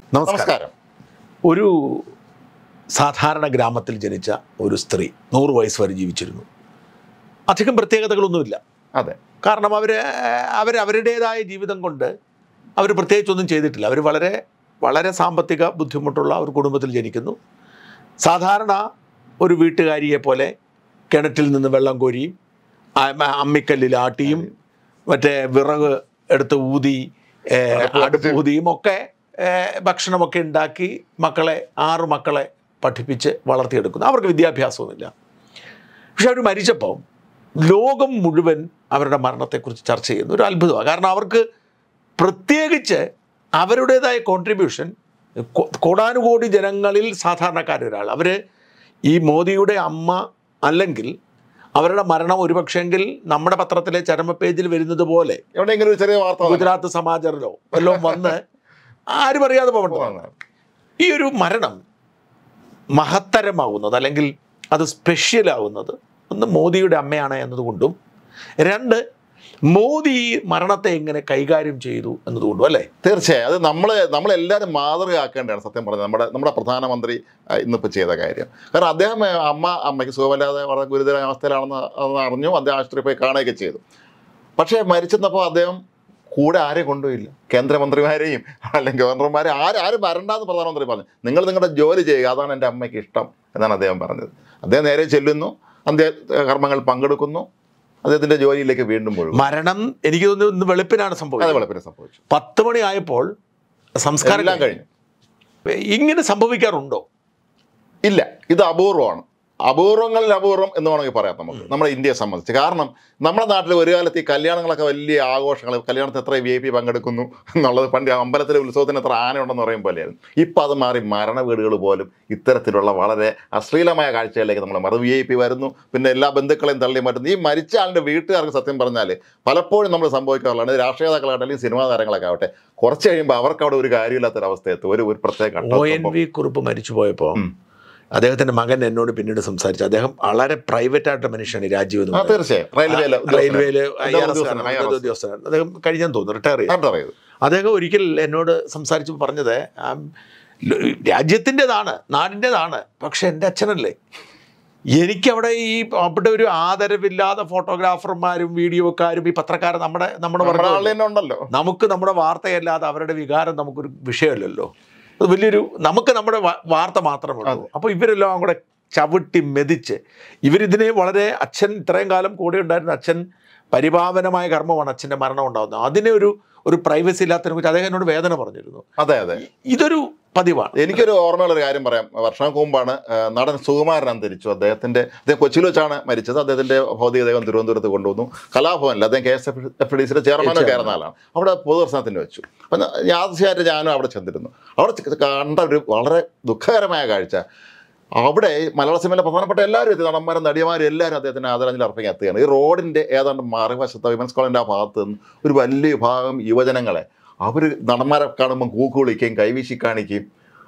നമസ്കാരം നമസ്കാരം ഒരു സാധാരണ ഗ്രാമത്തിൽ ജനിച്ച ഒരു സ്ത്രീ നൂറ് വയസ്സ് വരെ ജീവിച്ചിരുന്നു അധികം പ്രത്യേകതകളൊന്നുമില്ല അതെ കാരണം അവർ അവർ അവരുടേതായ ജീവിതം കൊണ്ട് അവർ പ്രത്യേകിച്ചൊന്നും ചെയ്തിട്ടില്ല അവർ വളരെ വളരെ സാമ്പത്തിക ബുദ്ധിമുട്ടുള്ള ഒരു കുടുംബത്തിൽ ജനിക്കുന്നു സാധാരണ ഒരു വീട്ടുകാരിയെ പോലെ കിണറ്റിൽ നിന്ന് വെള്ളം കോരിയും അ- അമ്മിക്കല്ലിൽ ആട്ടിയും മറ്റേ വിറക് എടുത്ത് ഊതി ഏ, അടുപ്പ് ഊതിയും ഒക്കെ ഏ, ഭക്ഷണമൊക്കെ ഉണ്ടാക്കി മക്കളെ ആറ് മക്കളെ പഠിപ്പിച്ച് വളർത്തിയെടുക്കുന്നു അവർക്ക് വിദ്യാഭ്യാസമൊന്നുമില്ല പക്ഷെ അവർ മരിച്ചപ്പോൾ ലോകം മുഴുവൻ അവരുടെ മരണത്തെക്കുറിച്ച് ചർച്ച ചെയ്യുന്നു ഒരു അത്ഭുതമാണ് കാരണം അവർക്ക് പ്രത്യേകിച്ച് അവരുടേതായ കോൺട്രിബ്യൂഷൻ കോടാനുകോടി ജനങ്ങളിൽ സാധാരണക്കാരൊരാൾ അവർ ഈ മോദിയുടെ അമ്മ അല്ലെങ്കിൽ അവരുടെ മരണം ഒരുപക്ഷെങ്കിൽ നമ്മുടെ പത്രത്തിലെ ചരമ പേജിൽ വരുന്നത് പോലെ എവിടെയെങ്കിലും ഒരു ചെറിയ വാർത്ത വന്നു. ഗുജറാത്ത് സമാചാറിലോ വല്ലതും വന്ന് ആരും അറിയാതെ പോകേണ്ടതാണ് ഈ ഒരു മരണം മഹത്തരമാവുന്നത് അല്ലെങ്കിൽ അത് സ്പെഷ്യലാവുന്നത് ഒന്ന് മോദിയുടെ അമ്മയാണ് എന്നതുകൊണ്ടും രണ്ട് മോദി ഈ മരണത്തെ എങ്ങനെ കൈകാര്യം ചെയ്തു എന്നതുകൊണ്ടും അല്ലേ തീർച്ചയായും അത് നമ്മൾ നമ്മളെല്ലാവരും മാതൃകയാക്കേണ്ടതാണ് സത്യം പറഞ്ഞത് നമ്മുടെ നമ്മുടെ പ്രധാനമന്ത്രി ആ, ഇന്നിപ്പോൾ ചെയ്ത കാര്യം കാരണം അദ്ദേഹം ആ, അമ്മ അമ്മയ്ക്ക് സുഖമില്ലാതെ വളരെ ഗുരുതര അവസ്ഥയിലാണെന്ന് അന്ന് അറിഞ്ഞു അദ്ദേഹം ആശുപത്രി പോയി കാണുകയൊക്കെ ചെയ്തു പക്ഷേ മരിച്ചെന്നപ്പോൾ അദ്ദേഹം കൂടെ ആരെയും കൊണ്ടുപോയില്ല കേന്ദ്രമന്ത്രിമാരെയും അല്ലെങ്കിൽ ഗവർണർമാരെ ആരും ആരും വരണ്ടെന്ന് പ്രധാനമന്ത്രി പറഞ്ഞു നിങ്ങൾ നിങ്ങളുടെ ജോലി ചെയ്യുക അതാണ് എൻ്റെ അമ്മയ്ക്ക് ഇഷ്ടം എന്നാണ് അദ്ദേഹം പറഞ്ഞത് അദ്ദേഹം നേരെ ചെല്ലുന്നു അന്ത്യ കർമ്മങ്ങൾ പങ്കെടുക്കുന്നു അദ്ദേഹത്തിൻ്റെ ജോലിയിലേക്ക് വീണ്ടും മുഴുവൻ മരണം എനിക്ക് തോന്നുന്നു ഇന്ന് വെളുപ്പിനാണ് അത് സംഭവിച്ചത് വെളുപ്പിനെ സംഭവിച്ചു പത്ത് മണിയായപ്പോൾ സംസ്കാരം എല്ലാം കഴിഞ്ഞു ഇങ്ങനെ സംഭവിക്കാറുണ്ടോ ഇല്ല ഇത് അപൂർവമാണ് അപൂർവങ്ങളിൽ അപൂർവം എന്ന് വേണമെങ്കിൽ പറയാം നമുക്ക് നമ്മുടെ ഇന്ത്യയെ സംബന്ധിച്ച് കാരണം നമ്മുടെ നാട്ടിൽ ഒരു കാലത്ത് ഈ കല്യാണങ്ങളൊക്കെ വലിയ ആഘോഷങ്ങൾ കല്യാണത്തിൽ എത്ര വി ഐ പി പങ്കെടുക്കുന്നു എന്നുള്ളത് പണ്ട് അമ്പലത്തിലെ ഉത്സവത്തിന് എത്ര ആന ഉണ്ടെന്ന് പറയും പോലെയായിരുന്നു ഇപ്പം അത് മാറി മരണ വീടുകൾ പോലും ഇത്തരത്തിലുള്ള വളരെ അശ്ലീലമായ കാഴ്ചകളിലേക്ക് നമ്മൾ മാറി വി ഐ പി വരുന്നു പിന്നെ എല്ലാ ബന്ധുക്കളെയും തള്ളി മാറ്റുന്നു ഈ മരിച്ച ആളുടെ വീട്ടുകാർക്ക് സത്യം പറഞ്ഞാൽ പലപ്പോഴും നമ്മൾ സംഭവിക്കാറുള്ളത് രാഷ്ട്രീയ നേതാക്കളാകട്ടെ അല്ലെങ്കിൽ സിനിമാ താരങ്ങളൊക്കെ ആവട്ടെ കുറച്ച് കഴിയുമ്പോൾ അവർക്ക് അവിടെ ഒരു കാര്യമില്ലാത്തൊരവസ്ഥ എത്തും ഒരു ഒരു പ്രത്യേക ഘട്ടം ഒ എൻ എത്തുമ്പോൾ. വി കുറിപ്പ് മരിച്ചു പോയപ്പോൾ ഉം. അദ്ദേഹത്തിന്റെ മകൻ എന്നോട് പിന്നീട് സംസാരിച്ചു അദ്ദേഹം വളരെ പ്രൈവറ്റ് ആയിട്ട് മനുഷ്യനാണ് രാജീവ് എന്ന് ആ പറയുന്നത്. തീർച്ചയായും റെയിൽവേയിലെ റെയിൽവേയില് ഉദ്യോഗസ്ഥനാണ്. ഉദ്യോഗസ്ഥനാണ്, ഉദ്യോഗസ്ഥനാണ്. ഉദ്യോഗസ്ഥനാണ് അദ്ദേഹം കഴിഞ്ഞെന്ന് തോന്നുന്നു റിട്ടയർ ചെയ്തു ആരുടെ അറിയത് അദ്ദേഹം ഒരിക്കൽ എന്നോട് സംസാരിച്ചപ്പോൾ പറഞ്ഞത് ആ, ല- രാജ്യത്തിൻ്റെതാണ് നാടിൻ്റെതാണ് പക്ഷെ എൻ്റെ അച്ഛനല്ലേ എനിക്കവിടെ ഈ അവിടെ ഒരു ആദരവില്ലാതെ ഫോട്ടോഗ്രാഫർമാരും വീഡിയോക്കാരും ഈ പത്രക്കാരും നമ്മുടെ നമ്മുടെ നമ്മുടെ വർഗ്ഗമല്ലേ. ആളിൽ തന്നെ ഉണ്ടല്ലോ നമുക്ക് നമ്മുടെ വാർത്തയല്ലാതെ അവരുടെ വികാരം നമുക്കൊരു വിഷയമല്ലല്ലോ അത് വലിയൊരു നമുക്ക് നമ്മുടെ വാ- വാർത്ത മാത്രമേ ഉള്ളൂ അപ്പോൾ ഇവരെല്ലാം കൂടെ ചവിട്ടി മെതിച്ച് ഇവരിതിനെ വളരെ അച്ഛൻ ഇത്രയും കാലം കൂടെ ഉണ്ടായിരുന്ന അച്ഛൻ പരിപാവനമായ കർമ്മമാണ് അച്ഛൻ്റെ മരണം ഉണ്ടാകുന്നത് അതിനെ ഒരു ഒരു പ്രൈവസി ഇല്ലാത്തതിനെ കുറിച്ച് അദ്ദേഹം എന്നോട് വേദന പറഞ്ഞിരുന്നു അതെ അതെ ഇതൊരു പതിവാണ് എനിക്കൊരു ഓർമ്മയുള്ള ഒരു കാര്യം പറയാം വർഷങ്ങൾക്ക് മുമ്പാണ് ആ, നടൻ സുകുമാരൻ അന്തരിച്ചു അദ്ദേഹത്തിന്റെ അദ്ദേഹം കൊച്ചിയിൽ വെച്ചാണ് മരിച്ചത് അദ്ദേഹത്തിന്റെ ഭൗതികദേഹം തിരുവനന്തപുരത്ത് കൊണ്ടുവന്നു കലാഭവനിൽ അദ്ദേഹം കെ എസ് എഫ് ഡി സിയുടെ ചെയർമാനൊക്കെ ആയിരുന്ന ആളാണ് അവിടെ പൊതുദർശനത്തിന് വെച്ചു അപ്പം യാദൃശ്യമായിട്ട് ഞാനും അവിടെ ചെന്നിരുന്നു അവിടെ ചെ- കണ്ട ഒരു വളരെ ദുഃഖകരമായ കാഴ്ച അവിടെ മലയാള സിനിമയിലെ പ്രധാനപ്പെട്ട എല്ലാവരും എത്തി നടന്മാരും നടിമാരും എല്ലാവരും അദ്ദേഹത്തിന് ആദരാഞ്ജലി അർപ്പിക്കാൻ എത്തുകയാണ് ഈ റോഡിൻ്റെ ഏതാണ്ട് മറുവശത്ത് വിമൻസ് കോളേജിൻ്റെ ആ ഭാഗത്ത് നിന്ന് ഒരു വലിയ വിഭാഗം യുവജനങ്ങളെ അവർ നടന്മാരെ കാണുമ്പോൾ കൂക്ക് വിളിക്കുകയും കൈവീശി കാണിക്കുകയും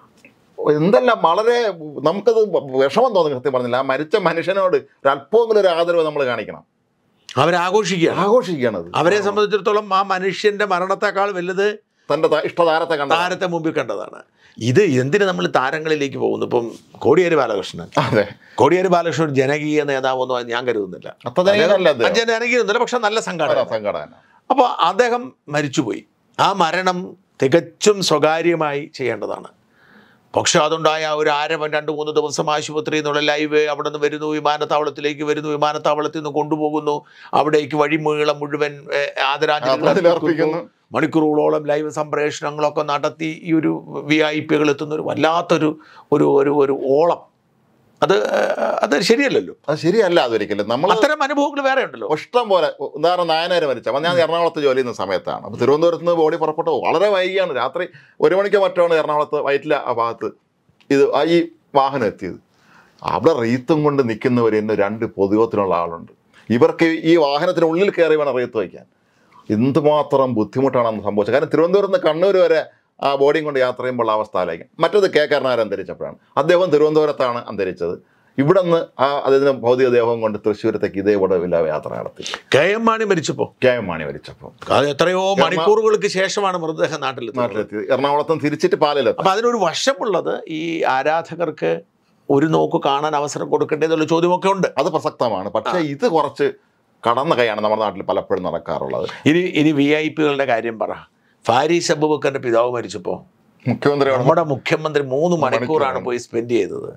എന്തെല്ലാം വളരെ നമുക്കത് വിഷമം തോന്നി സത്യം പറഞ്ഞില്ല ആ മരിച്ച മനുഷ്യനോട് ഒരു അല്പമെങ്കിലും ഒരു ആദരവ് നമ്മൾ കാണിക്കണം അവരാഘോഷിക്കുകയാണ് ആഘോഷിക്കുകയാണത് അവരെ സംബന്ധിച്ചിടത്തോളം ആ മനുഷ്യന്റെ മരണത്തെക്കാൾ വലുത് തൻ്റെ ത- ഇഷ്ടതാരത്തെ കണ്ട താരത്തെ മുമ്പിൽ കണ്ടതാണ് ഇത് എന്തിന് നമ്മൾ താരങ്ങളിലേക്ക് പോകുന്നു ഇപ്പം കോടിയേരി ബാലകൃഷ്ണൻ അതെ കോടിയേരി ബാലകൃഷ്ണൻ ഒരു ജനകീയ നേതാവൊന്നും ഞാൻ കരുതുന്നില്ല അത്ര ജനകീയനല്ല അദ്ദേഹം. അദ്ദേഹം ജനകീയൊന്നുമില്ല പക്ഷെ നല്ല സംഘടന സംഘടന അപ്പോൾ അദ്ദേഹം മരിച്ചുപോയി ആ മരണം തികച്ചും സ്വകാര്യമായി ചെയ്യേണ്ടതാണ് പക്ഷെ അതുണ്ടായ ഒരു അര രണ്ട് മൂന്ന് ദിവസം ആശുപത്രിയിൽ നിന്നുള്ള ലൈവ് അവിടെ നിന്ന് വരുന്നു വിമാനത്താവളത്തിലേക്ക് വരുന്നു വിമാനത്താവളത്തിൽ നിന്ന് കൊണ്ടുപോകുന്നു അവിടേക്ക് വഴിമുഴുവൻ മുഴുവൻ ഏഹ്, ആദരാഞ്ജലികൾ ആദരാഞ്ജലി അർപ്പിക്കുന്നു. അർപ്പിക്കുന്നു. മണിക്കൂറുകളോളം ലൈവ് സംപ്രേഷണങ്ങളൊക്കെ നടത്തി ഈ ഒരു വി ഐ പികൾ എത്തുന്ന ഒരു വല്ലാത്തൊരു ഒരു ഒരു ഒരു ഓളം അത് ഏഹ്, അത് ശരിയല്ലല്ലോ അത് ശരിയല്ല അതൊരിക്കലും നമ്മൾ അത്തരം അനുഭവങ്ങൾ വേറെ ഉണ്ടല്ലോ ഇഷ്ടം പോലെ ഉദാഹരണം നായനാര് മരിച്ച അപ്പം ഞാൻ എറണാകുളത്ത് ജോലി ചെയ്യുന്ന സമയത്താണ് അപ്പോൾ തിരുവനന്തപുരത്ത് നിന്ന് ബോഡി പുറപ്പെട്ടു വളരെ വൈകിയാണ് രാത്രി ഒരു മണിക്കോ മറ്റാണ് എറണാകുളത്ത് വയറ്റില ആ ഭാഗത്ത് ഇത് ആ ഈ വാഹനം എത്തിയത് അവിടെ റീത്തും കൊണ്ട് നിൽക്കുന്നവർ ഇന്ന് രണ്ട് പൊതുവത്തിലുള്ള ആളുണ്ട് ഇവർക്ക് ഈ വാഹനത്തിനുള്ളിൽ കയറി വേണം റീത്ത് വയ്ക്കാൻ എന്തുമാത്രം ബുദ്ധിമുട്ടാണ് അന്ന് സംഭവിച്ചത് കാരണം തിരുവനന്തപുരത്ത് നിന്ന് കണ്ണൂർ വരെ ആ ബോഡിയും കൊണ്ട് യാത്ര ചെയ്യുമ്പോൾ അവസ്ഥ ആലോചിക്കും മറ്റത് കെ കരുണാകരൻ അന്തരിച്ചപ്പോഴാണ് അദ്ദേഹം തിരുവനന്തപുരത്താണ് അന്തരിച്ചത് ഇവിടെ നിന്ന് ആ അദ്ദേഹത്തിന് ഭൗതികദേഹം കൊണ്ട് തൃശ്ശൂരത്തേക്ക് ഇതേപോലെ യാത്ര നടത്തി കെ എം മാണി മരിച്ചപ്പോൾ കെ എം മാണി മരിച്ചപ്പോൾ അത് എത്രയോ മണിക്കൂറുകൾക്ക് ശേഷമാണ് മൃതദേഹം നാട്ടിൽ നാട്ടിലെത്തി എറണാകുളത്തും തിരിച്ചിട്ട് പാലയിലെത്തി അപ്പൊ അതിനൊരു വശമുള്ളത് ഈ ആരാധകർക്ക് ഒരു നോക്ക് കാണാൻ അവസരം കൊടുക്കേണ്ടതെന്നുള്ള ചോദ്യമൊക്കെ ഉണ്ട് അത് പ്രസക്തമാണ് പക്ഷേ ഇത് കുറച്ച് കടന്ന കൈയാണ് നമ്മുടെ നാട്ടിൽ പലപ്പോഴും നടക്കാറുള്ളത് ഇനി ഇനി വി ഐ പികളുടെ കാര്യം പറ ഫാരീസ് അബൂബക്കറിന്റെ പിതാവ് മരിച്ചപ്പോൾ മുഖ്യമന്ത്രിയാണ് നമ്മുടെ മുഖ്യമന്ത്രി മൂന്ന് മണിക്കൂറാണ് മണിക്കൂറാണ്. പോയി സ്പെൻഡ് ചെയ്തത്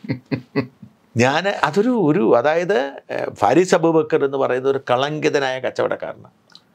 ഞാൻ അതൊരു ഒരു അതായത് ഏഹ്, ഫാരീസ് അബൂബക്കർ എന്ന് പറയുന്ന ഒരു കളങ്കിതനായ കച്ചവടക്കാരനാണ്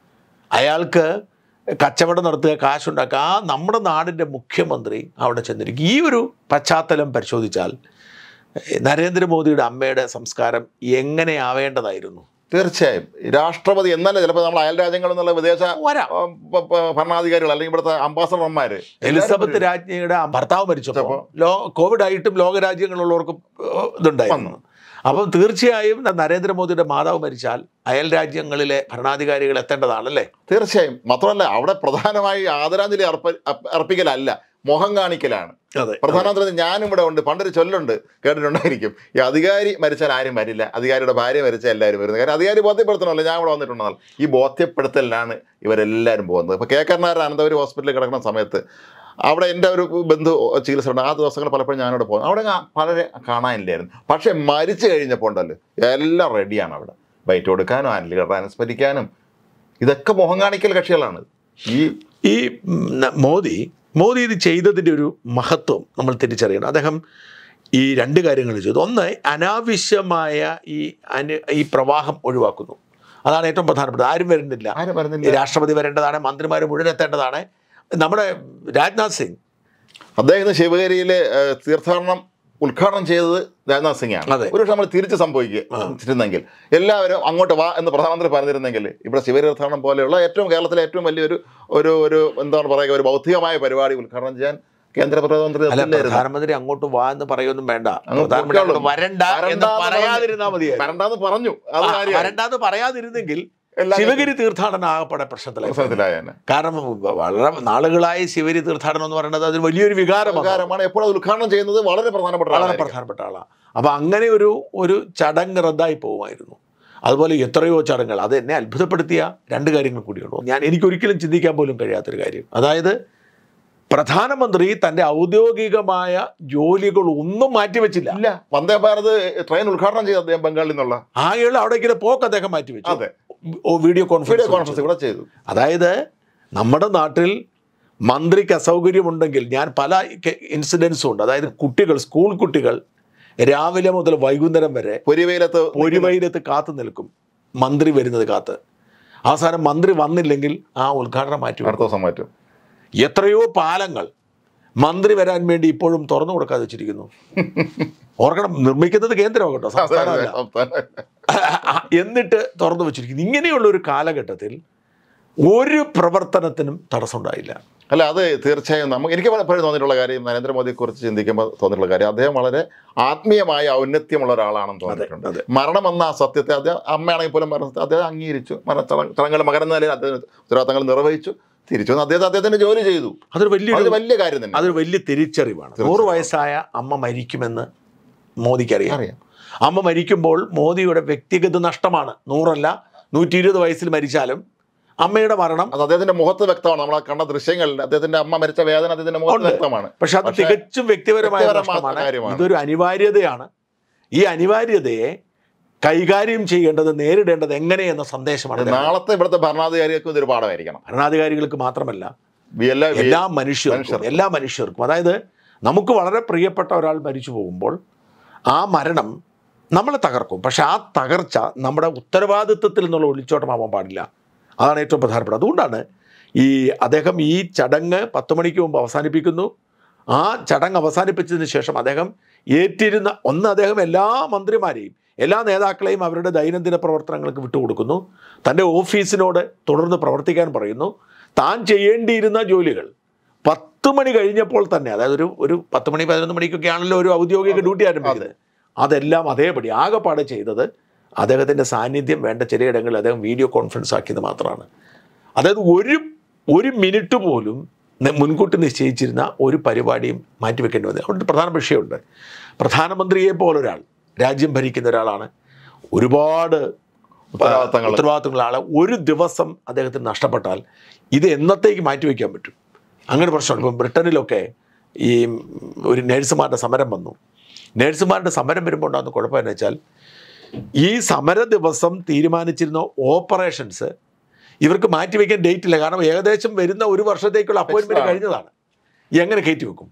അയാൾക്ക് കച്ചവടം നടത്തുക കാശുണ്ടാക്കുക ആ നമ്മുടെ നാടിൻ്റെ മുഖ്യമന്ത്രി അവിടെ ചെന്നിരിക്കും ഈ ഒരു പശ്ചാത്തലം പരിശോധിച്ചാൽ ഏഹ്, നരേന്ദ്രമോദിയുടെ അമ്മയുടെ സംസ്കാരം എങ്ങനെയാവേണ്ടതായിരുന്നു തീർച്ചയായും രാഷ്ട്രപതി എന്നല്ല ചിലപ്പോൾ നമ്മൾ അയൽ രാജ്യങ്ങളിൽ നിന്നുള്ള വിദേശ വരാം ആ, പ- പ- ഭരണാധികാരികൾ അല്ലെങ്കിൽ ഇവിടുത്തെ അംബാസഡർമാര് എലിസബത്ത് രാജ്ഞിയുടെ ഭർത്താവ് മരിച്ചപ്പോൾ ലോ കോവിഡ് ആയിട്ടും ലോകരാജ്യങ്ങളുള്ളവർക്കും ഏഹ്, ഇതുണ്ടായിരുന്നു അപ്പം തീർച്ചയായും ന- നരേന്ദ്രമോദിയുടെ മാതാവ് മരിച്ചാൽ അയൽ രാജ്യങ്ങളിലെ ഭരണാധികാരികൾ എത്തേണ്ടതാണല്ലേ തീർച്ചയായും മാത്രമല്ല അവിടെ പ്രധാനമായി ആദരാഞ്ജലി അർപ്പ അർപ്പ- അർപ്പിക്കലല്ല മുഖം കാണിക്കലാണ് അതെ പ്രധാനമന്ത്രി ഞാനും ഇവിടെ ഉണ്ട് പണ്ടൊരു ചൊല്ലുണ്ട് കേട്ടിട്ടുണ്ടായിരിക്കും ഈ അധികാരി മരിച്ചാൽ ആരും വരില്ല അധികാരിയുടെ ഭാര്യ മരിച്ചാൽ എല്ലാവരും വരുന്നത് കാരണം അധികാരി ബോധ്യപ്പെടുത്തണമല്ലോ ഞാൻ ഇവിടെ വന്നിട്ടുണ്ടെന്നാൽ ഈ ബോധ്യപ്പെടുത്തലിലാണ് ഇവരെല്ലാവരും പോകുന്നത് ഇപ്പോൾ കെ കരുണാകരൻ അനന്തപുരി ഹോസ്പിറ്റലിൽ കിടക്കുന്ന സമയത്ത് അവിടെ എൻ്റെ ഒരു ബന്ധു ചികിത്സ ഉണ്ട് ആ ദിവസങ്ങൾ പലപ്പോഴും ഞാനവിടെ പോകുന്നു അവിടെ ഞാൻ പലരെ കാണാനില്ലായിരുന്നു പക്ഷേ മരിച്ചു കഴിഞ്ഞപ്പോൾ ഉണ്ടല്ലോ എല്ലാം റെഡിയാണ് അവിടെ ബൈറ്റ് കൊടുക്കാനും ആൻലികൾ ട്രാൻസ്ഫരിക്കാനും ഇതൊക്കെ മുഖം കാണിക്കൽ കക്ഷികളാണ് ഈ ഈ ഉം, ന- മോദി മോദി ഇത് ചെയ്തതിൻ്റെ ഒരു മഹത്വം നമ്മൾ തിരിച്ചറിയണം അദ്ദേഹം ഈ രണ്ട് കാര്യങ്ങൾ ചെയ്തു ഒന്ന് അനാവശ്യമായ ഈ അനു ഈ പ്രവാഹം ഒഴിവാക്കുന്നു അതാണ് ഏറ്റവും പ്രധാനപ്പെട്ടത് ആരും വരുന്നില്ല ആരും ഈ വരുന്നില്ല രാഷ്ട്രപതി വരേണ്ടതാണ് മന്ത്രിമാർ മുഴുവൻ എത്തേണ്ടതാണ് നമ്മുടെ രാജ്നാഥ് സിംഗ് അദ്ദേഹം ഇന്ന് ശിവഗിരിയിലെ ഏഹ്, തീർത്ഥാടനം ഉദ്ഘാടനം ചെയ്തത് രാജ്നാഥ് സിംഗ് ആണ് അതെ. ഒരു പക്ഷെ നമ്മൾ തിരിച്ച് സംഭവിച്ചിരുന്നെങ്കിൽ എല്ലാവരും അങ്ങോട്ട് വാ എന്ന് പ്രധാനമന്ത്രി പറഞ്ഞിരുന്നെങ്കിൽ ഇവിടെ ശിവഗിരി തീർത്ഥാടനം പോലെയുള്ള ഏറ്റവും കേരളത്തിലെ ഏറ്റവും വലിയൊരു ഒരു ഒരു എന്താണ് പറയുക ഒരു ബൗദ്ധികമായ പരിപാടി ഉദ്ഘാടനം ചെയ്യാൻ കേന്ദ്ര പ്രധാനമന്ത്രി അല്ല എത്തില്ലായിരുന്നു. പ്രധാനമന്ത്രി അങ്ങോട്ട് വാ എന്ന് പറയൊന്നും വേണ്ട അങ്ങ് പ്രധാനമന്ത്രി പൊക്കോളും. അങ്ങോട്ട് വരണ്ട എന്ന് വരണ്ടാന്ന് പറയാതിരുന്നാ മതിയായിരുന്നു വരണ്ടാന്ന് പറഞ്ഞു അത് ആ, കാര്യമായി. വരണ്ടാന്ന് പറയാതിരുന്നെങ്കിൽ എല്ലാ ശിവഗിരി തീർത്ഥാടനം ആകപ്പെടെ പ്രശ്നത്തിലായി പ്രശ്നത്തിലായ തന്നെ. കാരണം വളരെ നാളുകളായി ശിവഗിരി തീർത്ഥാടനം എന്ന് പറയുന്നത് അതൊരു വലിയൊരു വികാരമാണ് പ്രകാരമാണ് എപ്പോഴും ഉദ്ഘാടനം ചെയ്യുന്നത് വളരെ പ്രധാനപ്പെട്ട വളരെ ആളായിരിക്കും. പ്രധാനപ്പെട്ട ആളാണ് അപ്പം അങ്ങനെ ഒരു ഒരു ചടങ്ങ് റദ്ദായി പോകുമായിരുന്നു അതുപോലെ എത്രയോ ചടങ്ങുകൾ അത് എന്നെ അത്ഭുതപ്പെടുത്തിയ രണ്ട് കാര്യങ്ങൾ കൂടിയുള്ളൂ ഞാൻ എനിക്കൊരിക്കലും ചിന്തിക്കാൻ പോലും കഴിയാത്തൊരു കാര്യം അതായത് പ്രധാനമന്ത്രി തൻ്റെ ഔദ്യോഗികമായ ജോലികൾ ഒന്നും മാറ്റിവെച്ചില്ല ഇല്ല വന്ദേ ഭാരത് ട്രെയിൻ ഉദ്ഘാടനം ചെയ്ത അദ്ദേഹം ബംഗാളിൽ നിന്നുള്ള ആകെയുള്ള അവിടേക്ക് പോക്ക് അദ്ദേഹം മാറ്റിവെച്ചു അതെ ഓ, വീഡിയോ വീഡിയോ കോൺഫറൻസ് കോൺഫറൻസ് ഇവിടെ ചെയ്തു അതായത് നമ്മുടെ നാട്ടിൽ മന്ത്രിക്ക് അസൗകര്യമുണ്ടെങ്കിൽ ഞാൻ പല ഇൻസിഡൻസും ഉണ്ട് അതായത് കുട്ടികൾ സ്കൂൾ കുട്ടികൾ രാവിലെ മുതൽ വൈകുന്നേരം വരെ പൊരിവെയിലത്ത് പൊരിവയിലത്ത് കാത്തു നിൽക്കും മന്ത്രി വരുന്നത് കാത്ത് അവസാനം മന്ത്രി വന്നില്ലെങ്കിൽ ആ ഉദ്ഘാടനം മാറ്റി വെക്കും. അടുത്ത ദിവസം മാറ്റും എത്രയോ പാലങ്ങൾ മന്ത്രി വരാൻ വേണ്ടി ഇപ്പോഴും തുറന്നു കൊടുക്കാതെ വെച്ചിരിക്കുന്നു ഓർക്കണം നിർമ്മിക്കുന്നത് കേന്ദ്രമാണ് കേട്ടോ സംസ്ഥാനമല്ല എന്നിട്ട് തുറന്നു വെച്ചിരിക്കുന്നു ഇങ്ങനെയുള്ള ഒരു കാലഘട്ടത്തിൽ ഒരു പ്രവർത്തനത്തിനും തടസ്സമുണ്ടായില്ല അല്ല അത് തീർച്ചയായും നമുക്ക് എനിക്ക് പലപ്പോഴും തോന്നിയിട്ടുള്ള കാര്യം നരേന്ദ്രമോദിയെ കുറിച്ച് ചിന്തിക്കുമ്പോൾ തോന്നിയിട്ടുള്ള കാര്യം അദ്ദേഹം വളരെ ആത്മീയമായ ഔന്നത്യമുള്ള ഒരാളാണെന്ന് തോന്നിയിട്ടുണ്ട് അതെ. മരണം എന്ന ആ സത്യത്തെ അദ്ദേഹം അമ്മയാണെങ്കിൽ പോലും മരണത്തെ അദ്ദേഹം അംഗീകരിച്ചു മരണ ചടങ്ങുകൾ മകരം നിലയിൽ അദ്ദേഹം ഉത്തരവാദിത്തങ്ങൾ നിർവഹിച്ചു തിരിച്ചു വന്ന് അദ്ദേഹം അദ്ദേഹത്തിന്റെ ജോലി ചെയ്തു അതൊരു വലിയൊരു അത് വലിയ കാര്യം തന്നെ അതൊരു വലിയ തിരിച്ചറിവാണ് നൂറ് വയസ്സായ അമ്മ മരിക്കുമെന്ന് മോദിക്കറിയാം അറിയാം അമ്മ മരിക്കുമ്പോൾ മോദിയുടെ വ്യക്തിഗത നഷ്ടമാണ് നൂറല്ല നൂറ്റി ഇരുപത് വയസ്സിൽ മരിച്ചാലും അമ്മയുടെ മരണം അത് അദ്ദേഹത്തിന്റെ മുഖത്ത് വ്യക്തമാണ് നമ്മൾ ആ കണ്ട ദൃശ്യങ്ങളിൽ അദ്ദേഹത്തിന്റെ അമ്മ മരിച്ച വേദന അദ്ദേഹത്തിന്റെ മുഖത്ത് ഉണ്ട്. വ്യക്തമാണ് പക്ഷെ അത് പക്ഷേ തികച്ചും വ്യക്തിപരമായ വ്യക്തിപരമായ നഷ്ടമാണ് കാര്യമാണ്. ഇതൊരു അനിവാര്യതയാണ് ഈ അനിവാര്യതയെ കൈകാര്യം ചെയ്യേണ്ടത് നേരിടേണ്ടത് എങ്ങനെയെന്ന സന്ദേശമാണ് അദ്ദേഹം. നാളത്തെ ഇവിടുത്തെ ഭരണാധികാരികൾക്ക് ഇതൊരു പാഠമായിരിക്കണം ഭരണാധികാരികൾക്ക് മാത്രമല്ല വി- എല്ലാ വി- എല്ലാ മനുഷ്യർക്കും മനുഷ്യർക്കും. എല്ലാ മനുഷ്യർക്കും അതായത് നമുക്ക് വളരെ പ്രിയപ്പെട്ട ഒരാൾ മരിച്ചു പോകുമ്പോൾ ആ മരണം നമ്മളെ തകർക്കും പക്ഷെ ആ തകർച്ച നമ്മുടെ ഉത്തരവാദിത്വത്തിൽ നിന്നുള്ള ഒളിച്ചോട്ടമാവാൻ പാടില്ല അതാണ് ഏറ്റവും പ്രധാനപ്പെട്ടത് അതുകൊണ്ടാണ് ഈ അദ്ദേഹം ഈ ചടങ്ങ് പത്ത് മണിക്ക് മുമ്പ് അവസാനിപ്പിക്കുന്നു ആ ചടങ്ങ് അവസാനിപ്പിച്ചതിന് ശേഷം അദ്ദേഹം ഏറ്റിരുന്ന ഒന്ന് അദ്ദേഹം എല്ലാ മന്ത്രിമാരെയും എല്ലാ നേതാക്കളെയും അവരുടെ ദൈനംദിന പ്രവർത്തനങ്ങൾക്ക് വിട്ടുകൊടുക്കുന്നു തൻ്റെ ഓഫീസിനോട് തുടർന്ന് പ്രവർത്തിക്കാൻ പറയുന്നു താൻ ചെയ്യേണ്ടിയിരുന്ന ജോലികൾ പത്ത് മണി കഴിഞ്ഞപ്പോൾ തന്നെ അതായത് ഒരു ഒരു പത്ത് മണി പതിനൊന്ന് മണിക്കൊക്കെ ആണല്ലോ ഒരു ഔദ്യോഗിക ഡ്യൂട്ടി ആരംഭിക്കുന്നത് അതെല്ലാം അതേപടി ആകെപ്പാടെ ചെയ്തത് അദ്ദേഹത്തിൻ്റെ സാന്നിധ്യം വേണ്ട ചിലയിടങ്ങളിൽ അദ്ദേഹം വീഡിയോ കോൺഫറൻസ് ആക്കിയത് മാത്രമാണ് അതായത് ഒരു ഒരു മിനിറ്റ് പോലും ന- മുൻകൂട്ടി നിശ്ചയിച്ചിരുന്ന ഒരു പരിപാടിയും മാറ്റിവെക്കേണ്ടി വന്നത് അവിടെ ഒരു പ്രധാന വിഷയമുണ്ട് പ്രധാനമന്ത്രിയെ പോലൊരാൾ രാജ്യം ഭരിക്കുന്ന ഒരാളാണ് ഒരുപാട് ഉത്തരവാദിത്തങ്ങൾ ഉത്തരവാദിത്തങ്ങളാണ് ഒരു ദിവസം അദ്ദേഹത്തിന് നഷ്ടപ്പെട്ടാൽ ഇത് എന്നത്തേക്ക് മാറ്റിവെക്കാൻ പറ്റും അങ്ങനെ പ്രശ്നമുണ്ട് ഇപ്പം ബ്രിട്ടനിലൊക്കെ ഈ ഒരു നേഴ്സുമാരുടെ സമരം വന്നു നേഴ്സുമാരുടെ സമരം വരുമ്പോൾ ഉണ്ടാകുന്ന കുഴപ്പം എന്ന് വെച്ചാൽ ഈ സമര ദിവസം തീരുമാനിച്ചിരുന്ന ഓപ്പറേഷൻസ് ഇവർക്ക് മാറ്റിവെക്കാൻ ഡേറ്റ് ഇല്ല കാരണം ഏകദേശം വരുന്ന ഒരു വർഷത്തേക്കുള്ള അപ്പോയിൻമെൻറ്റ് ആണ്. കഴിഞ്ഞതാണ് എങ്ങനെ കയറ്റി വെക്കും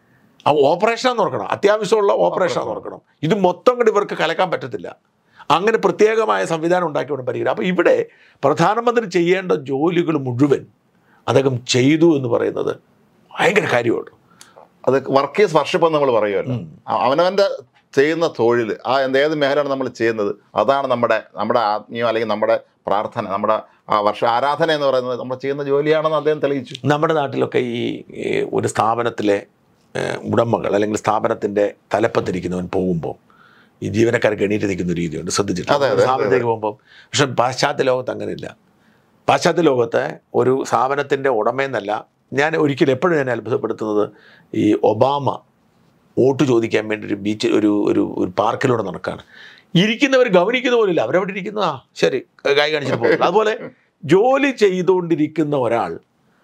ആ ഓപ്പറേഷനാന്ന് ഓർക്കണം അത്യാവശ്യമുള്ള ഓപ്പറേഷനാന്ന് ഓർക്കണം ഇത് മൊത്തം കൂടി ഇവർക്ക് കലക്കാൻ പറ്റത്തില്ല അങ്ങനെ പ്രത്യേകമായ സംവിധാനം ഉണ്ടാക്കിക്കൊണ്ട് പരിഹരിക്കും അപ്പോൾ ഇവിടെ പ്രധാനമന്ത്രി ചെയ്യേണ്ട ജോലികൾ മുഴുവൻ അദ്ദേഹം ചെയ്തു എന്ന് പറയുന്നത് ഭയങ്കര കാര്യമാണ് അത് വർക്കേഴ്സ് വർഷിപ്പ് എന്ന് നമ്മൾ പറയുമല്ലോ അ- അവനവന്റെ ചെയ്യുന്ന തൊഴിൽ ആ എന്ത് ഏത് മേഖലയാണ് നമ്മൾ ചെയ്യുന്നത് അതാണ് നമ്മുടെ നമ്മുടെ ആത്മീയം അല്ലെങ്കിൽ നമ്മുടെ പ്രാർത്ഥന നമ്മുടെ ആ വർഷ ആരാധന എന്ന് പറയുന്നത് നമ്മൾ ചെയ്യുന്ന ജോലിയാണെന്ന് അദ്ദേഹം തെളിയിച്ചു നമ്മുടെ നാട്ടിലൊക്കെ ഈ ഈ ഒരു സ്ഥാപനത്തിലെ ഏഹ്, ഉടമകൾ അല്ലെങ്കിൽ സ്ഥാപനത്തിൻ്റെ തലപ്പത്തിരിക്കുന്നവൻ പോകുമ്പോൾ ഈ ജീവനക്കാർക്ക് എണീറ്റ് നിൽക്കുന്ന ഒരു രീതിയുണ്ട് ശ്രദ്ധിച്ചിട്ട് അതെ, അതെ, സ്ഥാപനത്തേക്ക് പോകുമ്പോൾ പക്ഷെ പാശ്ചാത്യ ലോകത്ത് അങ്ങനെയില്ല പാശ്ചാത്യ ലോകത്ത് ഒരു സ്ഥാപനത്തിൻ്റെ ഉടമയെന്നല്ല ഞാൻ ഒരിക്കലും എപ്പോഴും ഞാൻ അത്ഭുതപ്പെടുത്തുന്നത് ഈ ഒബാമ വോട്ട് ചോദിക്കാൻ വേണ്ടി ഒരു ബീച്ച് ഒരു ഒരു ഒരു പാർക്കിലൂടെ നടക്കുകയാണ് ഇരിക്കുന്നവർ ഗവനിക്കുന്ന പോലില്ല അവരവിടെ ഇരിക്കുന്ന ആ ശരി കൈ കാണിച്ചിട്ട് പോകും അതുപോലെ ജോലി ചെയ്തുകൊണ്ടിരിക്കുന്ന ഒരാൾ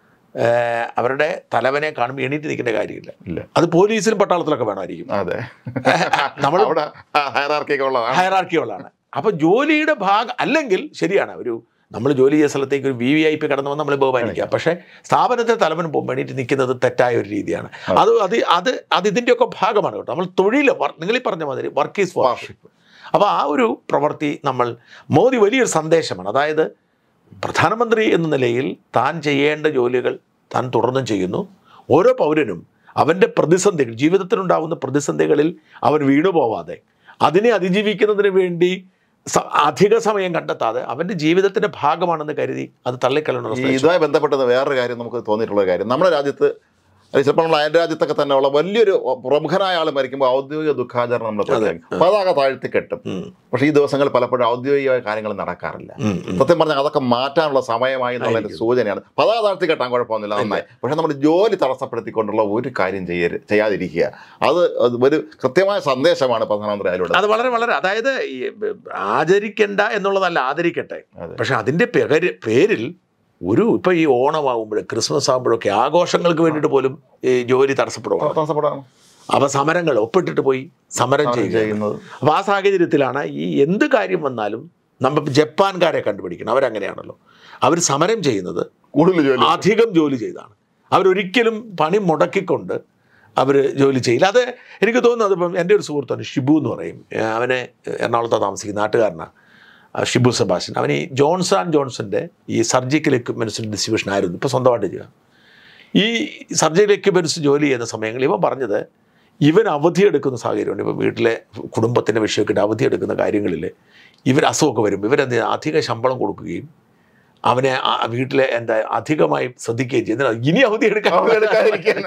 ഏഹ്, അവരുടെ തലവനെ കാണുമ്പോൾ എണീറ്റ് നിൽക്കേണ്ട കാര്യമില്ല ഇല്ല അത് പോലീസിലും പട്ടാളത്തിലൊക്കെ വേണമായിരിക്കും അതെ നമ്മൾ അവിടെ ഹയറാർക്കിയൊക്കെ ഉള്ളതാണ് ഹയറാർക്കികളാണ് അപ്പോൾ ജോലിയുടെ ഭാഗം അല്ലെങ്കിൽ ശരിയാണ് ഒരു നമ്മൾ ജോലി ചെയ്ത സ്ഥലത്തേക്ക് ഒരു വി വി ഐ പി കടന്നു വന്ന് നമ്മൾ ബഹുമാനിക്കാം പക്ഷേ സ്ഥാപനത്തെ തലവൻ പോകുമ്പോൾ എണീറ്റ് നിൽക്കുന്നത് തെറ്റായ ഒരു രീതിയാണ് അത് അത് അത് അത് ഇതിൻ്റെയൊക്കെ ഭാഗമാണ് കേട്ടോ നമ്മൾ തൊഴിൽ നിങ്ങൾ ഈ പറഞ്ഞ മാതിരി വർക്ക് ഈസ് വാർഷിപ്പ് അപ്പോൾ ആ ഒരു പ്രവൃത്തി നമ്മൾ മോദി വലിയൊരു സന്ദേശമാണ് അതായത് പ്രധാനമന്ത്രി എന്ന നിലയിൽ താൻ ചെയ്യേണ്ട ജോലികൾ താൻ തുടർന്നും ചെയ്യുന്നു ഓരോ പൗരനും അവൻ്റെ പ്രതിസന്ധികൾ ജീവിതത്തിലുണ്ടാകുന്ന പ്രതിസന്ധികളിൽ അവൻ വീണു പോവാതെ അതിനെ അതിജീവിക്കുന്നതിന് വേണ്ടി സ- അധിക സമയം കണ്ടെത്താതെ അവൻ്റെ ജീവിതത്തിൻ്റെ ഭാഗമാണെന്ന് കരുതി അത് തള്ളിക്കളയണം ഈ ഇതുമായി ബന്ധപ്പെട്ടത് വേറൊരു കാര്യം നമുക്ക് തോന്നിയിട്ടുള്ള ഒരു കാര്യം നമ്മുടെ രാജ്യത്ത് അത് ചിലപ്പോൾ നമ്മൾ അയൽ രാജ്യത്തൊക്കെ തന്നെ ഉള്ള വലിയൊരു പ്രമുഖനായ ആൾ മരിക്കുമ്പോൾ ഔദ്യോഗിക ദുഃഖാചരണം നമ്മൾ പ്രഖ്യാപിക്കും പതാക താഴ്ത്തി കെട്ടും പക്ഷേ ഈ ദിവസങ്ങൾ പലപ്പോഴും ഔദ്യോഗികമായ കാര്യങ്ങൾ നടക്കാറില്ല സത്യം പറഞ്ഞാൽ അതൊക്കെ മാറ്റാനുള്ള സമയമായി എന്നുള്ളതിന്റെ സൂചനയാണ് പതാക താഴ്ത്തി കെട്ടാൻ കുഴപ്പമൊന്നുമില്ല നന്നായി പക്ഷെ നമ്മുടെ ജോലി തടസ്സപ്പെടുത്തിക്കൊണ്ടുള്ള ഒരു കാര്യം ചെയ്യരുത് ചെയ്യാതിരിക്കുക അത് അത് ഒരു കൃത്യമായ സന്ദേശമാണ് പ്രധാനമന്ത്രി അതിലൂടെ അത് വളരെ വളരെ അതായത് ഈ ബ- ആചരിക്കണ്ട എന്നുള്ളതല്ല ആദരിക്കട്ടെ അതെ. പക്ഷെ അതിൻ്റെ പേര് പേരിൽ ഒരു ഇപ്പൊ ഈ ഓണമാകുമ്പോഴും ക്രിസ്മസ് ആകുമ്പോഴൊക്കെ ആഘോഷങ്ങൾക്ക് വേണ്ടിയിട്ട് പോലും ഈ ജോലി തടസ്സപ്പെടുവാണ് തടസ്സപ്പെടാണ് അപ്പൊ സമരങ്ങൾ ഒപ്പിട്ടിട്ട് പോയി സമരം ചെയ്യുക ചെയ്യുന്നത് അപ്പോൾ ആ സാഹചര്യത്തിലാണ് ഈ എന്ത് കാര്യം വന്നാലും നമ്മൾ ജപ്പാൻകാരെ കണ്ടുപിടിക്കണം അവരങ്ങനെയാണല്ലോ അവർ സമരം ചെയ്യുന്നത് കൂടുതൽ ജോലി അധികം ജോലി ചെയ്താണ് അവരൊരിക്കലും പണി മുടക്കിക്കൊണ്ട് അവർ ജോലി ചെയ്യില്ല അത് എനിക്ക് തോന്നുന്നത് ഇപ്പം എൻ്റെ ഒരു സുഹൃത്താണ് ഷിബു എന്ന് പറയും ഏഹ് അവനെ എറണാകുളത്താണ് താമസിക്കുന്ന നാട്ടുകാരനാണ് ആ ഷിബു സെബാസ്റ്റ്യൻ അവൻ ഈ ജോൺസൺ ആൻഡ് ജോൺസന്റെ ഈ സർജിക്കൽ എക്യുപ്മെൻസിൻ്റെ ഡിസ്ട്രിബ്യൂഷൻ ആയിരുന്നു ഇപ്പോൾ സ്വന്തമായിട്ട് ചെയ്യുക ഈ സർജിക്കൽ എക്യുപ്മെൻറ്റ്സ് ജോലി ചെയ്യുന്ന സമയങ്ങളിൽ ഇവൻ പറഞ്ഞത് ഇവൻ അവധിയെടുക്കുന്ന സാഹചര്യമുണ്ട് ഇപ്പം വീട്ടിലെ കുടുംബത്തിൻ്റെ വിഷയമൊക്കെ ഇട്ട് അവധിയെടുക്കുന്ന കാര്യങ്ങളിൽ ഇവർ അസുഖമൊക്കെ വരുമ്പോൾ ഇവരെന്ത് ചെയ്യും? അധിക ശമ്പളം കൊടുക്കുകയും അവനെ ആ വീട്ടിലെ എന്താ അധികമായി ശ്രദ്ധിക്കുകയും ചെയ്യുന്നത് ഇനി അവധി എടുക്കാൻ അവധി എടുക്കാതിരിക്കാൻ.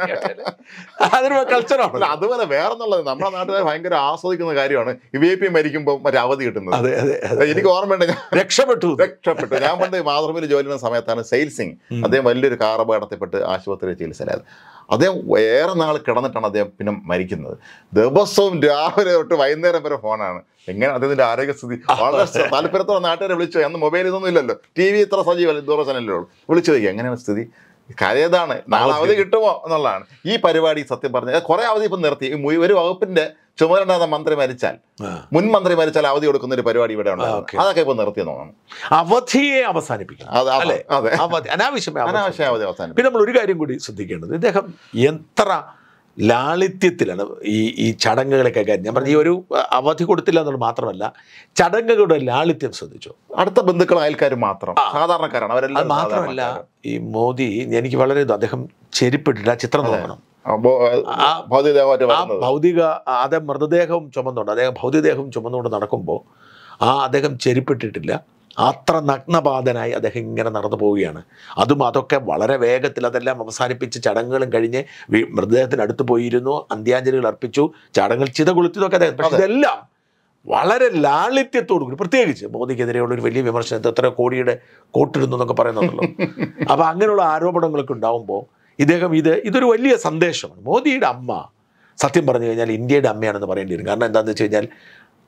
അതൊരു അല്ല കൾച്ചറാണ് അതുപോലെ വേറെന്നുള്ളത് നമ്മുടെ നാട്ടുകാർ ഭയങ്കര ആസ്വദിക്കുന്ന കാര്യമാണ് വി ഐ പി മരിക്കുമ്പോൾ മറ്റേ അവധി കിട്ടുന്നത് അതെ അതെ അതെ. എനിക്ക് ഓർമ്മയുണ്ട് ഞാൻ രക്ഷപ്പെട്ടു രക്ഷപ്പെട്ടു ഞാൻ പണ്ട് മാതൃഭൂമിയിൽ ജോലി ചെയ്യുന്ന സമയത്താണ് സെയിൽ സിംഗ് അദ്ദേഹം വലിയൊരു കാർ അപകടത്തിൽപ്പെട്ട് ആശുപത്രിയിൽ ചികിത്സയിലായത് അദ്ദേഹം ഏറെ നാൾ കിടന്നിട്ടാണ് അദ്ദേഹം പിന്നെ മരിക്കുന്നത് ദിവസവും രാവിലെ തൊട്ട് വൈകുന്നേരം വരെ ഫോണാണ് എങ്ങനെ അദ്ദേഹത്തിന്റെ ആരോഗ്യസ്ഥിതി വളരെ താല്പര്യത്തോടെ നാട്ടുകാരെ വിളിച്ചു അന്ന് മൊബൈൽ ഇതൊന്നും ഇല്ലല്ലോ ടി വി ഇത്ര സജീവ ദൂരചനല്ലേ ഉള്ളൂ വിളിച്ചു ചോദിക്കുക എങ്ങനെയാണ് സ്ഥിതി കാര്യം ഏതാണ് നാളെ അവധി കിട്ടുമോ എന്നുള്ളതാണ് ഈ പരിപാടി സത്യം പറഞ്ഞാൽ കുറെ അവധി ഇപ്പം നിർത്തി ഈ മുയ്- ഒരു വകുപ്പിന്റെ ചുമതലണ്ടാകുന്ന മന്ത്രി മരിച്ചാൽ ആ. മുൻ മന്ത്രി മരിച്ചാൽ അവധി കൊടുക്കുന്ന ഒരു പരിപാടി ഇവിടെ ആ, ഉണ്ടായിരുന്നു ഓക്കേ. അതൊക്കെ ഇപ്പൊ നിർത്തിയെന്ന് തോന്നുന്നു അവധിയെ അവസാനിപ്പിക്കണം അത് അതെ, അല്ലേ അതെ അവധി അനാവശ്യമായ അവധി. അനാവശ്യ അവധി അവസാനം പിന്നെ നമ്മൾ ഒരു കാര്യം കൂടി ശ്രദ്ധിക്കേണ്ടത് ഇദ്ദേഹം എത്ര ലാളിത്യത്തിലാണ് ഈ ഈ ചടങ്ങുകളൊക്കെ കാര്യം ഞാൻ പറഞ്ഞ ഈ ഒരു അഹ്, അവധി കൊടുത്തില്ല എന്നുള്ളത് മാത്രമല്ല ചടങ്ങുകളുടെ ലാളിത്യം ശ്രദ്ധിച്ചു അടുത്ത ബന്ധുക്കൾ അയൽക്കാർ മാത്രം സാധാരണക്കാരാണ് അത് അവരെല്ലാം മാത്രമല്ല സാധാരണക്കാരാണ്. ഈ മോദി എനിക്ക് വളരെ ഇത് അദ്ദേഹം ചെരുപ്പിട്ടിട്ട് ആ ചിത്രം നോക്കണം ആ, ബോ- ആ ഭൗതികദേഹമായിട്ട് ആ വരുന്നത് ഭൗതിക അദ്ദേഹം മൃതദേഹവും ചുമന്നുകൊണ്ട് അദ്ദേഹം ഭൗതികദേഹവും ചുമന്നുകൊണ്ട് നടക്കുമ്പോൾ ആ അദ്ദേഹം ചെരുപ്പിട്ടിട്ടില്ല അത്ര നഗ്നപാതനായി അദ്ദേഹം ഇങ്ങനെ നടന്നു പോവുകയാണ് അതും അതൊക്കെ വളരെ വേഗത്തിൽ അതെല്ലാം അവസാനിപ്പിച്ച് ചടങ്ങുകളും കഴിഞ്ഞ് വി- മൃതദേഹത്തിന് അടുത്ത് പോയിരുന്നു അന്ത്യാഞ്ജലികൾ അർപ്പിച്ചു ചടങ്ങുകൾ ചിത കൊളുത്തിയതൊക്കെ അദ്ദേഹം പക്ഷെ ഇതെല്ലാം വളരെ ലാളിത്യത്തോടു കൂടി പ്രത്യേകിച്ച് മോദിക്കെതിരെയുള്ള ഒരു വലിയ വിമർശനത്തെ എത്ര കോടിയുടെ കോട്ടിടുന്നു എന്നൊക്കെ പറയുന്നുണ്ടല്ലോ അപ്പോൾ അങ്ങനെയുള്ള ആരോപണങ്ങളൊക്കെ ഉണ്ടാവുമ്പോൾ ഇദ്ദേഹം ഇത് ഇതൊരു വലിയ സന്ദേശമാണ് മോദിയുടെ അമ്മ സത്യം പറഞ്ഞു കഴിഞ്ഞാൽ ഇന്ത്യയുടെ അമ്മയാണെന്ന് പറയേണ്ടി വരും കാരണം എന്താണെന്ന് വെച്ച് കഴിഞ്ഞാൽ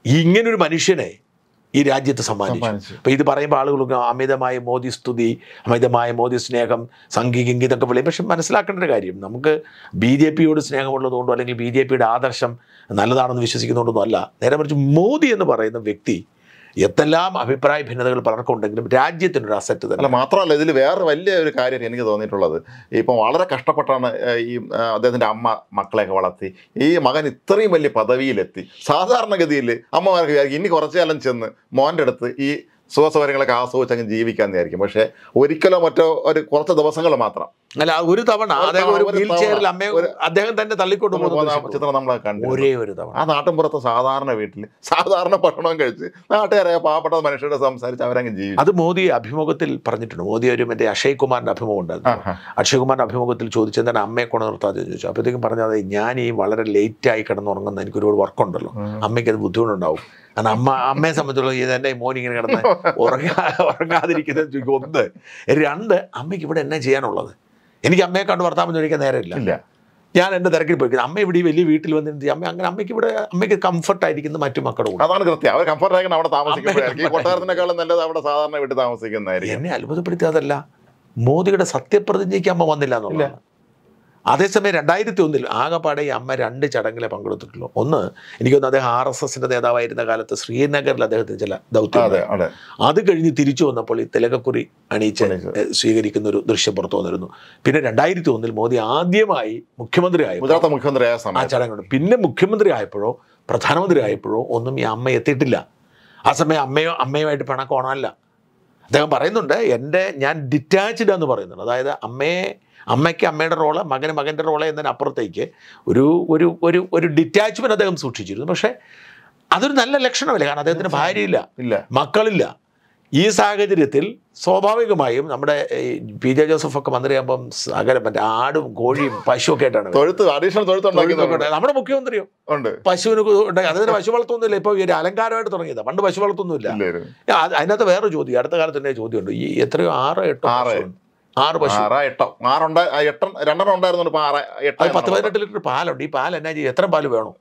ഇങ്ങനൊരു മനുഷ്യനെ ഈ രാജ്യത്ത് സമ്മാനിച്ചു സമ്മാനിച്ചു. അപ്പൊ ഇത് പറയുമ്പോൾ ആളുകൾക്ക് അമിതമായ മോദി സ്തുതി അമിതമായ മോദി സ്നേഹം സംഘി കിങ്കി എന്നൊക്കെ പറയും പക്ഷെ മനസ്സിലാക്കേണ്ട ഒരു കാര്യം നമുക്ക് ബി ജെ പിയോട് സ്നേഹമുള്ളതുകൊണ്ടോ അല്ലെങ്കിൽ ബി ജെ പിയുടെ ആദർശം നല്ലതാണെന്ന് വിശ്വസിക്കുന്നതുകൊണ്ടൊന്നും അല്ല നേരെ മറിച്ച് മോദി എന്ന് പറയുന്ന വ്യക്തി എന്തെല്ലാം അഭിപ്രായ ഭിന്നതകൾ പലർക്കും ഉണ്ടെങ്കിലും രാജ്യത്തിനൊരു അസറ്റ് തന്നെ അല്ല മാത്രമല്ല ഇതിൽ വേറെ വലിയ ഒരു കാര്യം എനിക്ക് തോന്നിയിട്ടുള്ളത് ഇപ്പം വളരെ കഷ്ടപ്പെട്ടാണ് ഏഹ്, ഈ ആ, അദ്ദേഹത്തിന്റെ അമ്മ മക്കളെയൊക്കെ വളർത്തി ഈ മകൻ ഇത്രയും വലിയ പദവിയിലെത്തി സാധാരണഗതിയിൽ അമ്മമാർക്ക് വിചാരിക്കും ഇനി കുറച്ചു കാലം ചെന്ന് മോൻ്റെ അടുത്ത് ഈ സുഖസൗകര്യങ്ങളൊക്കെ ആസ്വദിച്ച് അങ്ങ് ജീവിക്കാന്ന് വിചാരിക്കും പക്ഷേ ഒരിക്കലോ മറ്റോ ഒരു കുറച്ച് ദിവസങ്ങൾ മാത്രം അല്ല ഒരു തവണ ഒരു അദ്ദേഹം തവണ, ഒരു ഒരു വീൽ തവണ, ചെയറിൽ അമ്മയെ ഒരു- അദ്ദേഹം തന്നെ തള്ളിക്കൊണ്ട് പോകുന്ന പോകുന്ന ദൃശ്യം ചിത്രം നമ്മൾ കണ്ടു ഒരേ ഒരു തവണ ആ നാട്ടിൻപുറത്ത് സാധാരണ വീട്ടിൽ സാധാരണ ഭക്ഷണം കഴിച്ച് നാട്ടുകാരായ പാവപ്പെട്ട മനുഷ്യരോട് സംസാരിച്ച് അവരങ്ങ് ജീവിച്ചു അത് മോദി അഭിമുഖത്തിൽ പറഞ്ഞിട്ടുണ്ട് മോദി ഒരു മറ്റേ അക്ഷയ് കുമാറിന്റെ അഭിമുഖം ഉണ്ടായിരുന്നു ആഹാ. അക്ഷയ് കുമാറിന്റെ അഭിമുഖത്തിൽ ചോദിച്ചെന്താണ് അമ്മയെ കൊണ്ട് നിർത്താതെ ചോദിച്ചു അപ്പോഴത്തേക്കും പറഞ്ഞത് ഞാൻ ഈ വളരെ ലേറ്റായി കിടന്നുറങ്ങുന്ന എനിക്ക് ഒരുപാട് വർക്കുണ്ടല്ലോ അമ്മയ്ക്ക് അത് ബുദ്ധിമുട്ടുണ്ടാവും കാരണം അമ്മ അമ്മയെ സംബന്ധിച്ചുള്ള ഇത് എൻ്റെ മോൻ ഇങ്ങനെ കിടന്ന് ഉറങ്ങാ ഉറങ്ങാതിരിക്കുന്നത് ചോദിക്കും ഒന്ന് രണ്ട് അമ്മയ്ക്ക് ഇവിടെ എന്നാ ചെയ്യാനുള്ളത് എനിക്ക് അമ്മയെ കണ്ട് വർത്താനം ചോദിക്കാൻ നേരമില്ല ഇല്ല ഞാൻ എൻ്റെ തിരക്കിൽ പോയി അമ്മ ഇവിടെ ഈ വലിയ വീട്ടിൽ വന്നിട്ട് അമ്മ അങ്ങനെ അമ്മയ്ക്ക് ഇവിടെ അമ്മയ്ക്ക് കംഫർട്ട് ആയിരിക്കുന്ന മറ്റു മക്കളുടെ കൂടെ അതാണ് കൃത്യം അവർ കംഫർട്ട് ആയിരിക്കണം അവിടെ താമസിക്കുമ്പോഴായിരിക്കും ഈ അമ്മ- കൊട്ടാരത്തിനേക്കാളും നല്ലത് അവിടെ സാധാരണ വീട്ടിൽ താമസിക്കുന്നതായിരിക്കും എന്നെ അത്ഭുതപ്പെടുത്തി അതല്ല മോദിയുടെ സത്യപ്രതിജ്ഞയ്ക്ക് അമ്മ വന്നില്ല എന്നുള്ളതാണ് അതേസമയം രണ്ടായിരത്തി ഒന്നിൽ ആകെപ്പാടെ ഈ അമ്മ രണ്ട് ചടങ്ങിലെ പങ്കെടുത്തിട്ടുള്ളൂ ഒന്ന് എനിക്കൊന്ന് അദ്ദേഹം ആർ എസ് എസിന്റെ നേതാവായിരുന്ന കാലത്ത് ശ്രീനഗറിൽ അദ്ദേഹത്തിന് ചില ദൗത്യം അതെ അതെ അത് കഴിഞ്ഞ് തിരിച്ചു വന്നപ്പോൾ ഈ തിലകക്കുറി അണിയിച്ച് അണിയിച്ച്. ഏഹ്, സ്വീകരിക്കുന്ന ഒരു ദൃശ്യം പുറത്തു വന്നിരുന്നു പിന്നെ രണ്ടായിരത്തി ഒന്നിൽ മോദി ആദ്യമായി മുഖ്യമന്ത്രി ആയപ്പോൾ ഗുജറാത്ത് മുഖ്യമന്ത്രിയായ ആ സമയത്ത് ചടങ്ങുണ്ട് പിന്നെ മുഖ്യമന്ത്രി ആയപ്പോഴോ പ്രധാനമന്ത്രി ആയപ്പോഴോ ഒന്നും ഈ അമ്മ എത്തിയിട്ടില്ല ആ സമയം അമ്മയോ അമ്മയുമായിട്ട് പിണക്കമാണല്ല അദ്ദേഹം പറയുന്നുണ്ട് എൻ്റെ ഞാൻ ഡിറ്റാച്ച്ഡ് എന്ന് പറയുന്നുണ്ട് അതായത് അമ്മയെ അമ്മയ്ക്ക് അമ്മയുടെ റോള് മകന് മകൻ്റെ റോള് എന്നതിനപ്പുറത്തേക്ക് ഒരു ഒരു ഒരു ഒരു ഡിറ്റാച്ച്മെൻറ്റ് അദ്ദേഹം സൂക്ഷിച്ചിരുന്നു പക്ഷേ അതൊരു നല്ല ലക്ഷണമല്ല കാരണം അദ്ദേഹത്തിന് ഭാര്യയില്ല ഇല്ല മക്കളില്ല ഈ സാഹചര്യത്തിൽ സ്വാഭാവികമായും നമ്മുടെ ഈ പി ജെ ജോസഫ് ഒക്കെ മന്ത്രിയാകുമ്പം സകല മറ്റേ ആടും കോഴിയും പശുവൊക്കെ ആയിട്ടാണ് വരുന്നത്. തൊഴുത്ത് അഡീഷണൽ തൊഴുത്ത് തൊഴിലൊക്കെ ഉണ്ടാക്കുന്നുണ്ട് ഉണ്ട്. നമ്മുടെ മുഖ്യമന്ത്രിയോ ഉണ്ട് പശുവിന് ഉണ്ടായി അതിന് പശു വളർത്തൊന്നുമില്ല ഇപ്പോൾ ഈ ഒരു അലങ്കാരമായിട്ട് തുടങ്ങിയതാണ് പണ്ട് പശു വളർത്തൊന്നുമില്ല ഇല്ലായിരുന്നു അത് അതിനകത്ത് വേറെ ചോദ്യം അടുത്ത കാലത്ത് തന്നെ ചോദ്യമുണ്ട് ഈ എത്രയോ ആറ് എട്ടോ ആറ്. പശുവുണ്ട്. ആറ് പശു ആറാ എട്ടോ ആറുണ്ടാ ആ എട്ട രണ്ടെണ്ണം ഉണ്ടായിരുന്നു ഇപ്പൊ ആറ് അത് എട്ട് പത്ത് പതിനെട്ട് ലിറ്റർ പാലുണ്ട് ഈ പാൽ എന്നാ ചെയ്യും എത്ര പാല് വേണം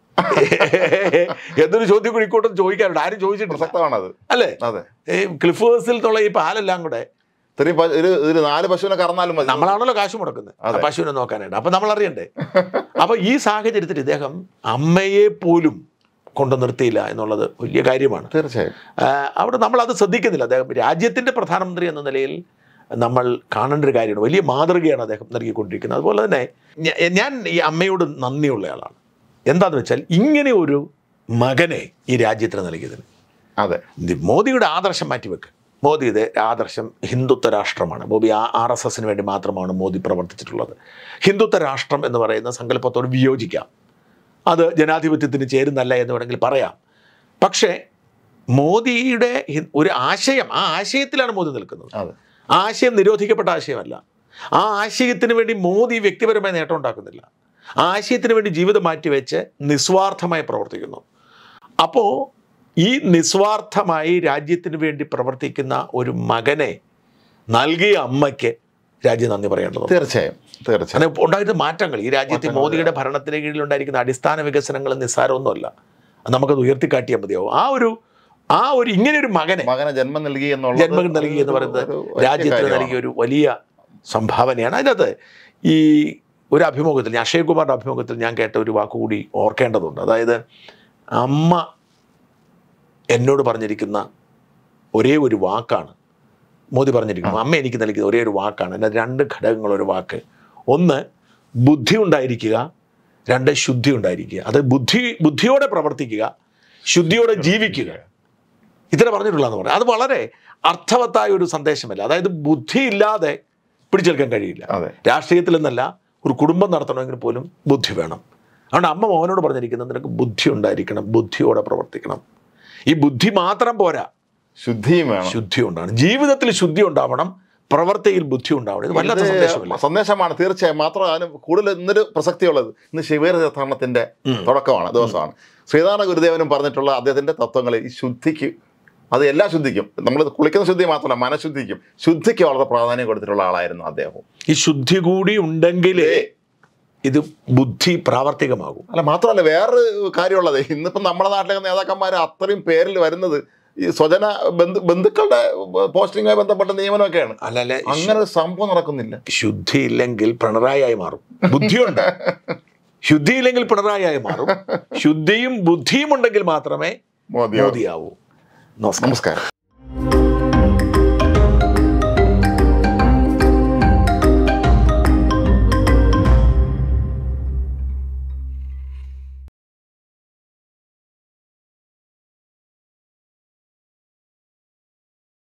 എന്നൊരു ചോദ്യം കൂടി ഇക്കോട്ടും ചോദിക്കാറുണ്ട് ആരും ചോദിച്ചിട്ടില്ല പ്രസക്തമാണത് അല്ലേ അതെ ഈ ക്ലിഫ് ഹൗസിൽ നിന്നുള്ള ഈ പാലെല്ലാം കൂടെ ഇത്രയും പ- ഒരു ഒരു നാല് പശുവിനെ കറന്നാലും മതി നമ്മളാണല്ലോ കാശ് മുടക്കുന്നത് ആ അതെ. പശുവിനെ നോക്കാനായിട്ട് അപ്പൊ നമ്മൾ അറിയണ്ടേ അപ്പൊ ഈ സാഹചര്യത്തിൽ ഇദ്ദേഹം അമ്മയെ പോലും കൊണ്ടു നിർത്തിയില്ല എന്നുള്ളത് വലിയ കാര്യമാണ് തീർച്ചയായും ആ, അവിടെ നമ്മൾ അത് ശ്രദ്ധിക്കുന്നില്ല അദ്ദേഹം രാജ്യത്തിന്റെ പ്രധാനമന്ത്രി എന്ന നിലയിൽ നമ്മൾ കാണേണ്ട ഒരു കാര്യമാണ് വലിയ മാതൃകയാണ് അദ്ദേഹം നൽകിക്കൊണ്ടിരിക്കുന്നത് അതുപോലെ തന്നെ ഞ- ഞാൻ ഈ അമ്മയോട് നന്ദിയുള്ള ആളാണ് എന്താന്ന് വെച്ചാൽ ഇങ്ങനെ ഒരു മകനെ ഈ രാജ്യത്തിന് നൽകിയതിന് അതെ ഇത് മോദിയുടെ ആദർശം മാറ്റിവെക്ക് മോദിയുടെ ആദർശം ഹിന്ദുത്വ രാഷ്ട്രമാണ് മോദി ആർ എസ് എസിന് വേണ്ടി മാത്രമാണ് മോദി പ്രവർത്തിച്ചിട്ടുള്ളത് ഹിന്ദുത്വ രാഷ്ട്രം എന്ന് പറയുന്ന സങ്കല്പത്തോട് വിയോജിക്കാം അത് ജനാധിപത്യത്തിന് ചേരുന്നല്ല എന്ന് വേണമെങ്കിൽ പറയാം പക്ഷേ മോദിയുടെ ഹി- ഒരു ആശയം ആ ആശയത്തിലാണ് മോദി നിൽക്കുന്നത് അതെ ആ ആശയം നിരോധിക്കപ്പെട്ട ആശയമല്ല ആ ആശയത്തിന് വേണ്ടി മോദി വ്യക്തിപരമായ നേട്ടം ഉണ്ടാക്കുന്നില്ല ആ ആശയത്തിന് വേണ്ടി ജീവിതം മാറ്റിവെച്ച് നിസ്വാർത്ഥമായി പ്രവർത്തിക്കുന്നു അപ്പോൾ ഈ നിസ്വാർത്ഥമായി രാജ്യത്തിന് വേണ്ടി പ്രവർത്തിക്കുന്ന ഒരു മകനെ നൽകിയ അമ്മയ്ക്ക് രാജ്യം നന്ദി പറയേണ്ടതുണ്ട് തീർച്ചയായും തീർച്ചയായും അങ്ങനെ ഉണ്ടായിരുന്ന മാറ്റങ്ങൾ ഈ രാജ്യത്ത് മാറ്റങ്ങൾ, മോദിയുടെ ഭരണത്തിന് കീഴിൽ ഉണ്ടായിരിക്കുന്ന അടിസ്ഥാന വികസനങ്ങൾ നിസ്സാരമൊന്നുമല്ല അത് നമുക്കത് ഉയർത്തിക്കാട്ടിയാൽ മതിയാവും ആ ഒരു ആ ഒരു ഇങ്ങനെ ഒരു മകനെ മകനെ ജന്മം നൽകി എന്നുള്ളത് ജന്മം നൽകി എന്ന് ഒരു- പറയുന്നത് ഒരു വലിയ രാജ്യത്തിന് കാര്യമാണ്. നൽകിയ ഒരു വലിയ സംഭാവനയാണ് അതിനകത്ത് ഈ ഒരു അഭിമുഖത്തിൽ ഞാൻ അക്ഷയ് കുമാറിൻ്റെ അഭിമുഖത്തിൽ ഞാൻ കേട്ട ഒരു വാക്കുകൂടി ഓർക്കേണ്ടതുണ്ട് അതായത് അമ്മ എന്നോട് പറഞ്ഞിരിക്കുന്ന ഒരേ ഒരു വാക്കാണ് മോദി പറഞ്ഞിരിക്കുന്നത് അമ്മ എനിക്ക് നൽകിയ ഒരേ ഒരു വാക്കാണ് എൻ്റെ രണ്ട് ഘടകങ്ങളൊരു വാക്ക് ഒന്ന് ബുദ്ധി ഉണ്ടായിരിക്കുക രണ്ട് ശുദ്ധി ഉണ്ടായിരിക്കുക അത് ബുദ്ധി ബുദ്ധിയോടെ പ്രവർത്തിക്കുക ശുദ്ധിയോടെ ജീവിക്കുക ഇത്ര പറഞ്ഞിട്ടുള്ളതെന്ന് പറയാം അത് വളരെ അർത്ഥവത്തായ ഒരു സന്ദേശമല്ല അതായത് ബുദ്ധിയില്ലാതെ പിടിച്ചെടുക്കാൻ കഴിയില്ല അതെ രാഷ്ട്രീയത്തിൽ നിന്നല്ല ഒരു കുടുംബം നടത്തണമെങ്കിൽ പോലും ബുദ്ധി വേണം അതുകൊണ്ട് അമ്മ മോഹനോട് പറഞ്ഞിരിക്കുന്നത് നിനക്ക് ബുദ്ധി ഉണ്ടായിരിക്കണം ബുദ്ധിയോടെ പ്രവർത്തിക്കണം ഈ ബുദ്ധി മാത്രം പോരാ ശുദ്ധിയും വേണം ശുദ്ധി ഉണ്ടാവണം ജീവിതത്തിൽ ശുദ്ധി ഉണ്ടാവണം പ്രവൃത്തിയിൽ ബുദ്ധി ഉണ്ടാവണം ഇത് വല്ലാത്ത ഇത് സന്ദേശമല്ല സന്ദേശമാണ് തീർച്ചയായും മാത്രം അതിന് കൂടുതൽ ഇന്നൊരു പ്രസക്തിയുള്ളത് ഇന്ന് ശിവീര തീർത്ഥാടനത്തിന്റെ തുടക്കമാണ് ദിവസമാണ് ശ്രീനാരായണ ഗുരുദേവനും പറഞ്ഞിട്ടുള്ള അദ്ദേഹത്തിന്റെ തത്വങ്ങൾ ഈ ശുദ്ധിക്ക് അത് എല്ലാ ശുദ്ധിക്കും നമ്മൾ കുളിക്കുന്ന ശുദ്ധി മാത്രമല്ല മനഃശുദ്ധിക്കും ശുദ്ധിക്ക് വളരെ പ്രാധാന്യം കൊടുത്തിട്ടുള്ള ആളായിരുന്നു അദ്ദേഹം ഈ ശുദ്ധി കൂടി ഉണ്ടെങ്കിലേ ഇത് ബുദ്ധി പ്രാവർത്തികമാകും അല്ല മാത്രമല്ല വേറൊരു കാര്യമുള്ളത് ഇന്നിപ്പം നമ്മുടെ നാട്ടിലെ നേതാക്കന്മാർ അത്രയും പേരിൽ വരുന്നത് ഈ സ്വജന ബന്ധു ബന്ധുക്കളുടെ പോസ്റ്റിങ്ങുമായി ബന്ധപ്പെട്ട നിയമനമൊക്കെയാണ് അല്ലല്ലേ അങ്ങനെ ഒരു സംഭവം നടക്കുന്നില്ല ശുദ്ധി ഇല്ലെങ്കിൽ പിണറായി മാറും ബുദ്ധിയുണ്ട് ശുദ്ധി ഇല്ലെങ്കിൽ പിണറായി മാറും ശുദ്ധിയും ബുദ്ധിയും ഉണ്ടെങ്കിൽ മാത്രമേ മോദിയോ മോദിയാവൂ നമസ്കാരം നമസ്കാരം